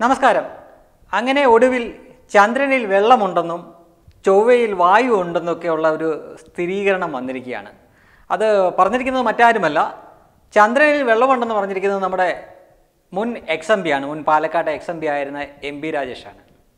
നമസ്കാരം അങ്ങനെ ഒടുവിൽ ചന്ദ്രനിൽ വെള്ളമുണ്ടെന്നും ചൊവ്വയിൽ വായു ഉണ്ടെന്നൊക്കെയുള്ള ഒരു സ്ഥിരീകരണം വന്നിരിക്കുകയാണ് അത് പറഞ്ഞിരിക്കുന്നത് മറ്റാരുമല്ല ചന്ദ്രനിൽ വെള്ളമുണ്ടെന്ന് പറഞ്ഞിരിക്കുന്നത് നമ്മുടെ മുൻ എക്സ് എം പി ആണ് മുൻ പാലക്കാട് എക്സ് എം പി ആയിരുന്ന എം പി രാജേഷാണ്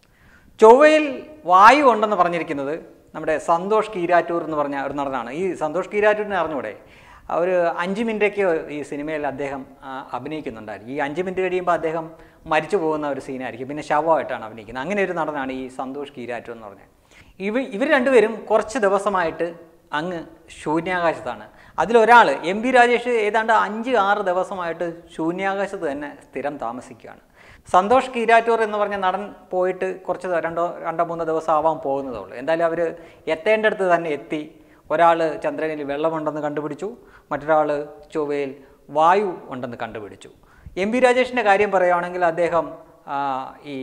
ചൊവ്വയിൽ വായു ഉണ്ടെന്ന് പറഞ്ഞിരിക്കുന്നത് നമ്മുടെ സന്തോഷ് കീരാറ്റൂർ എന്ന് പറഞ്ഞ ഒരു നടനാണ് ഈ സന്തോഷ് കീരാറ്റൂരിനെ അറിഞ്ഞൂടെ ആ ഒരു അഞ്ച് മിനിറ്റൊക്കെ ഈ സിനിമയിൽ അദ്ദേഹം ആ, അഭിനയിക്കുന്നുണ്ടായിരുന്നു ഈ അഞ്ച് മിനിറ്റ് കഴിയുമ്പോൾ അദ്ദേഹം മരിച്ചു പോകുന്ന ഒരു സീനായിരിക്കും പിന്നെ ശവമായിട്ടാണ് അഭിനയിക്കുന്നത് അങ്ങനെ ഒരു നടനാണ് ഈ സന്തോഷ് കീരാറ്റൂർ എന്ന് പറഞ്ഞത് ഇവ ഇവർ രണ്ടുപേരും കുറച്ച് ദിവസമായിട്ട് അങ്ങ് ശൂന്യാകാശത്താണ് അതിലൊരാൾ എം പി രാജേഷ് ഏതാണ്ട് അഞ്ച് ആറ് ദിവസമായിട്ട് ശൂന്യാകാശത്ത് തന്നെ സ്ഥിരം താമസിക്കുകയാണ് സന്തോഷ് കീരാറ്റൂർ എന്ന് പറഞ്ഞ നടൻ പോയിട്ട് കുറച്ച് ദ- രണ്ടോ രണ്ടോ മൂന്നോ ദിവസം ആവാൻ പോകുന്നതേ ഉള്ളൂ എന്തായാലും അവർ എത്തേണ്ടടുത്ത് തന്നെ എത്തി ഒരാൾ ചന്ദ്രനിൽ വെള്ളമുണ്ടെന്ന് കണ്ടുപിടിച്ചു മറ്റൊരാൾ ചൊവ്വയിൽ വായു ഉണ്ടെന്ന് കണ്ടുപിടിച്ചു എം പി രാജേഷിൻ്റെ കാര്യം പറയുകയാണെങ്കിൽ അദ്ദേഹം ആ, ഈ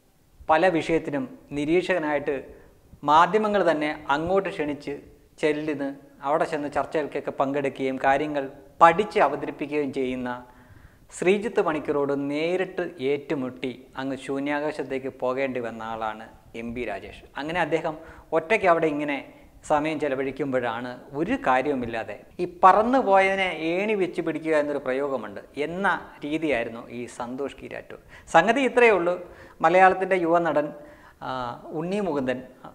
പല വിഷയത്തിനും നിരീക്ഷകനായിട്ട് മാധ്യമങ്ങൾ തന്നെ അങ്ങോട്ട് ക്ഷണിച്ച് ചെല്ലുന്ന് അവിടെ ചെന്ന് ചർച്ചകൾക്കൊക്കെ പങ്കെടുക്കുകയും കാര്യങ്ങൾ പഠിച്ച് അവതരിപ്പിക്കുകയും ചെയ്യുന്ന ശ്രീജിത്ത് പണിക്കരോട് നേരിട്ട് ഏറ്റുമുട്ടി അങ്ങ് ശൂന്യാകാശത്തേക്ക് പോകേണ്ടി വന്ന ആളാണ് എം പി രാജേഷ് അങ്ങനെ അദ്ദേഹം ഒറ്റയ്ക്ക് അവിടെ ഇങ്ങനെ സമയം ചെലവഴിക്കുമ്പോഴാണ് ഒരു കാര്യവുമില്ലാതെ ഈ പറന്നു പോയതിനെ ഏണി വെച്ച് പിടിക്കുക എന്നൊരു പ്രയോഗമുണ്ട് എന്ന രീതിയായിരുന്നു ഈ സന്തോഷ് കീരാറ്റൂർ സംഗതി ഇത്രയേ ഉള്ളൂ മലയാളത്തിൻ്റെ യുവനടൻ ആ, ഉണ്ണി മുകുന്ദൻ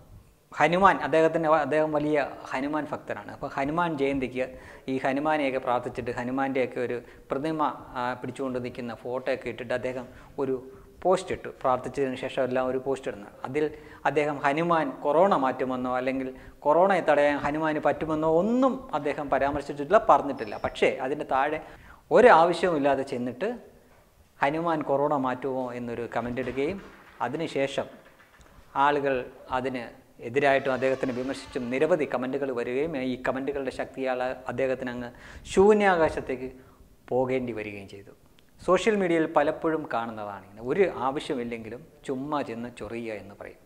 ഹനുമാൻ അദ്ദേഹത്തിന് അദ്ദേഹം വലിയ ഹനുമാൻ ഭക്തനാണ് അപ്പോൾ ഹനുമാൻ ജയന്തിക്ക് ഈ ഹനുമാനെയൊക്കെ പ്രാർത്ഥിച്ചിട്ട് ഹനുമാൻ്റെയൊക്കെ ഒരു പ്രതിമ ആ, പിടിച്ചുകൊണ്ട് നിൽക്കുന്ന ഫോട്ടോയൊക്കെ ഇട്ടിട്ട് അദ്ദേഹം ഒരു പോസ്റ്റ് ഇട്ടു പ്രാർത്ഥിച്ചതിന് ശേഷം എല്ലാം ഒരു പോസ്റ്റ് ഇടുന്നു അതിൽ അദ്ദേഹം ഹനുമാൻ കൊറോണ മാറ്റുമെന്നോ അല്ലെങ്കിൽ കൊറോണയെ തടയാൻ ഹനുമാന് പറ്റുമെന്നോ ഒന്നും അദ്ദേഹം പരാമർശിച്ചിട്ടില്ല പറഞ്ഞിട്ടില്ല പക്ഷേ അതിൻ്റെ താഴെ ഒരാവശ്യവുമില്ലാതെ ചെന്നിട്ട് ഹനുമാൻ കൊറോണ മാറ്റുമോ എന്നൊരു കമൻ്റ് ഇടുകയും അതിനുശേഷം ആളുകൾ അതിന് എതിരായിട്ടും അദ്ദേഹത്തിനെ വിമർശിച്ചും നിരവധി കമൻറ്റുകൾ വരികയും ഈ കമൻറ്റുകളുടെ ശക്തിയാൽ അദ്ദേഹത്തിന് അങ്ങ് ശൂന്യാകാശത്തേക്ക് പോകേണ്ടി വരികയും ചെയ്തു സോഷ്യൽ മീഡിയയിൽ പലപ്പോഴും കാണുന്നതാണ് ഇങ്ങനെ ഒരു ആവശ്യമില്ലെങ്കിലും ചുമ്മാ ചെന്ന് ചൊറിയുക എന്ന് പറയും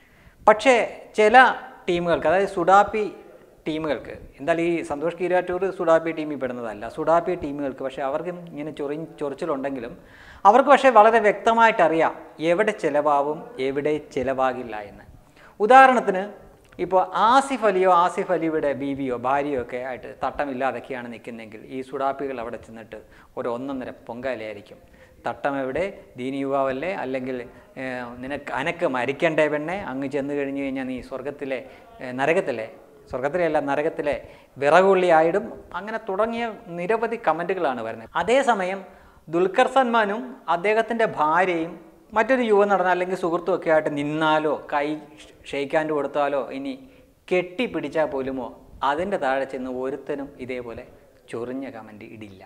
പക്ഷേ ചില ടീമുകൾക്ക് അതായത് സുഡാപ്പി ടീമുകൾക്ക് എന്തായാലും ഈ സന്തോഷ് കീരാറ്റൂർ സുഡാപ്പി ടീമിൽ പെടുന്നതല്ല സുഡാപ്പി ടീമുകൾക്ക് പക്ഷേ അവർക്കും ഇങ്ങനെ ചൊറി ചൊറിച്ചിലുണ്ടെങ്കിലും അവർക്ക് പക്ഷേ വളരെ വ്യക്തമായിട്ട് അറിയാം എവിടെ ചിലവാകും എവിടെ ചിലവാകില്ല എന്ന് ഉദാഹരണത്തിന് ഇപ്പോൾ ആസിഫ് അലിയോ ആസിഫ് അലിയുടെ ബീവിയോ ഭാര്യയോ ഒക്കെ ആയിട്ട് തട്ടമില്ലാതൊക്കെയാണ് നിൽക്കുന്നതെങ്കിൽ ഈ സുഡാപ്പികൾ അവിടെ ചെന്നിട്ട് ഒരു ഒന്നൊന്നര പൊങ്കാലയായിരിക്കും തട്ടം എവിടെ ദീനി യുവാവല്ലേ അല്ലെങ്കിൽ ഏഹ്, നിനക്ക് അനക്ക് മരിക്കണ്ടേ പെണ്ണെ അങ്ങ് ചെന്ന് കഴിഞ്ഞ് കഴിഞ്ഞാൽ നീ സ്വർഗത്തിലെ ഏഹ്, നരകത്തിലെ സ്വർഗത്തിലെ അല്ല നരകത്തിലെ വിറകുള്ളിയായിടും അങ്ങനെ തുടങ്ങിയ നിരവധി കമൻറ്റുകളാണ് വരുന്നത് അതേസമയം ദുൽഖർ സൽമാനും അദ്ദേഹത്തിൻ്റെ ഭാര്യയും മറ്റൊരു യുവനടൻ അല്ലെങ്കിൽ സുഹൃത്തും ഒക്കെ ആയിട്ട് നിന്നാലോ കൈ ഷെയ്ക്കാൻഡ് കൊടുത്താലോ ഇനി കെട്ടിപ്പിടിച്ചാൽ പോലുമോ അതിൻ്റെ താഴെ ചെന്ന് ഒരുത്തനും ഇതേപോലെ ചൊറിഞ്ഞ കമൻറ്റ് ഇടില്ല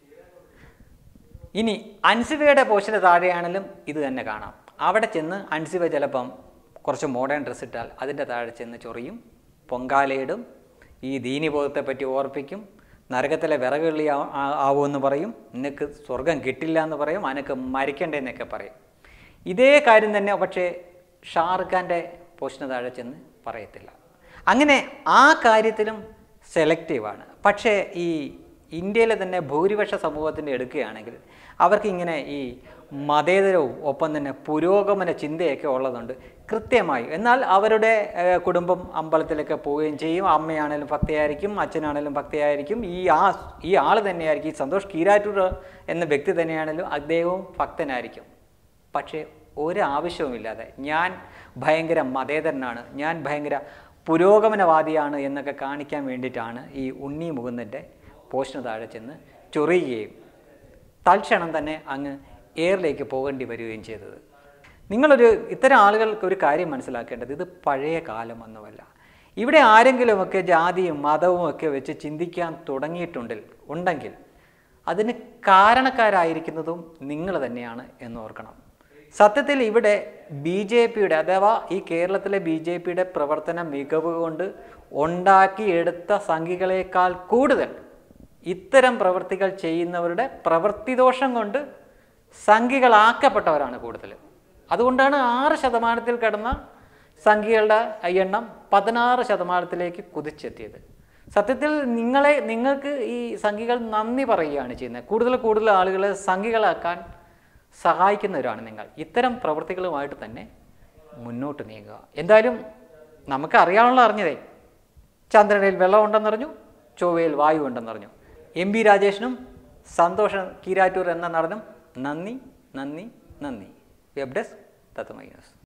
ഇനി അൻസിബയുടെ പോസ്റ്റിന് താഴെയാണെങ്കിലും ഇത് തന്നെ കാണാം അവിടെ ചെന്ന് അൻസിബ ചിലപ്പം കുറച്ച് മോഡേൺ ഡ്രസ്സ് ഇട്ടാൽ അതിൻ്റെ താഴെ ചെന്ന് ചൊറിയും പൊങ്കാലയിടും ഈ ദീനിബോധത്തെ പറ്റി ഓർപ്പിക്കും നരകത്തിലെ വിറകുള്ളി ആ- ആ- ആവുമെന്ന് പറയും നിനക്ക് സ്വർഗം കിട്ടില്ല എന്ന് പറയും അനക്ക് മരിക്കണ്ടേന്നൊക്കെ പറയും ഇതേ കാര്യം തന്നെ പക്ഷേ ഷാറുഖ് ഖാൻ്റെ പോസ്റ്റിന് താഴെ ചെന്ന് പറയത്തില്ല അങ്ങനെ ആ കാര്യത്തിലും സെലക്റ്റീവാണ് പക്ഷേ ഈ ഇന്ത്യയിലെ തന്നെ ഭൂരിപക്ഷ സമൂഹത്തിൻ്റെ എടുക്കുകയാണെങ്കിൽ അവർക്ക് ഇങ്ങനെ ഈ മതേതരവും ഒപ്പം തന്നെ പുരോഗമന ചിന്തയൊക്കെ ഉള്ളതുണ്ട് കൃത്യമായി എന്നാൽ അവരുടെ ഏഹ്, കുടുംബം അമ്പലത്തിലൊക്കെ പോവുകയും ചെയ്യും അമ്മയാണേലും ഭക്തയായിരിക്കും അച്ഛനാണേലും ഭക്തയായിരിക്കും ഈ ആ ഈ ആൾ തന്നെയായിരിക്കും ഈ സന്തോഷ് കീരാറ്റൂർ എന്ന വ്യക്തി തന്നെയാണേലും അദ്ദേഹവും ഭക്തനായിരിക്കും പക്ഷേ ഒരാവശ്യവുമില്ലാതെ ഞാൻ ഭയങ്കര മതേതരനാണ് ഞാൻ ഭയങ്കര പുരോഗമനവാദിയാണ് എന്നൊക്കെ കാണിക്കാൻ വേണ്ടിയിട്ടാണ് ഈ ഉണ്ണി മുകുന്ദൻ്റെ പോസ്റ്റിന് താഴെ ചെന്ന് ചൊറിയുകയും തൽക്ഷണം തന്നെ അങ്ങ് എയറിലേക്ക് പോകേണ്ടി വരികയും ചെയ്തത് നിങ്ങളൊരു ഇത്തരം ആളുകൾക്ക് ഒരു കാര്യം മനസ്സിലാക്കേണ്ടത് ഇത് പഴയ കാലമൊന്നുമല്ല ഇവിടെ ആരെങ്കിലുമൊക്കെ ജാതിയും മതവും ഒക്കെ വെച്ച് ചിന്തിക്കാൻ തുടങ്ങിയിട്ടുണ്ടിൽ ഉണ്ടെങ്കിൽ അതിന് കാരണക്കാരായിരിക്കുന്നതും നിങ്ങൾ തന്നെയാണ് എന്ന് ഓർക്കണം സത്യത്തിൽ ഇവിടെ ബി ജെ പിയുടെ അഥവാ ഈ കേരളത്തിലെ ബി ജെ പിയുടെ പ്രവർത്തന മികവ് കൊണ്ട് ഉണ്ടാക്കിയെടുത്ത സംഘികളെക്കാൾ കൂടുതൽ ഇത്തരം പ്രവൃത്തികൾ ചെയ്യുന്നവരുടെ പ്രവൃത്തിദോഷം കൊണ്ട് സംഘികളാക്കപ്പെട്ടവരാണ് കൂടുതൽ അതുകൊണ്ടാണ് ആറ് ശതമാനത്തിൽ കിടന്ന സംഖ്യകളുടെ എണ്ണം പതിനാറ് ശതമാനത്തിലേക്ക് കുതിച്ചെത്തിയത് സത്യത്തിൽ നിങ്ങളെ നിങ്ങൾക്ക് ഈ സംഖ്യകൾ നന്ദി പറയുകയാണ് ചെയ്യുന്നത് കൂടുതൽ കൂടുതൽ ആളുകളെ സംഖ്യകളാക്കാൻ സഹായിക്കുന്നവരാണ് നിങ്ങൾ ഇത്തരം പ്രവൃത്തികളുമായിട്ട് തന്നെ മുന്നോട്ട് നീങ്ങുക എന്തായാലും നമുക്ക് അറിയാനുള്ള അറിഞ്ഞതേ ചന്ദ്രനിൽ വെള്ളമുണ്ടെന്നറിഞ്ഞു ചൊവ്വയിൽ വായു ഉണ്ടെന്നറിഞ്ഞു എം ബി രാജേഷിനും സന്തോഷം കീരാറ്റൂർ എന്ന നടനും നന്ദി നന്ദി നന്ദി വെബ് ഡെസ്ക് തത്വമൈ ന്യൂസ്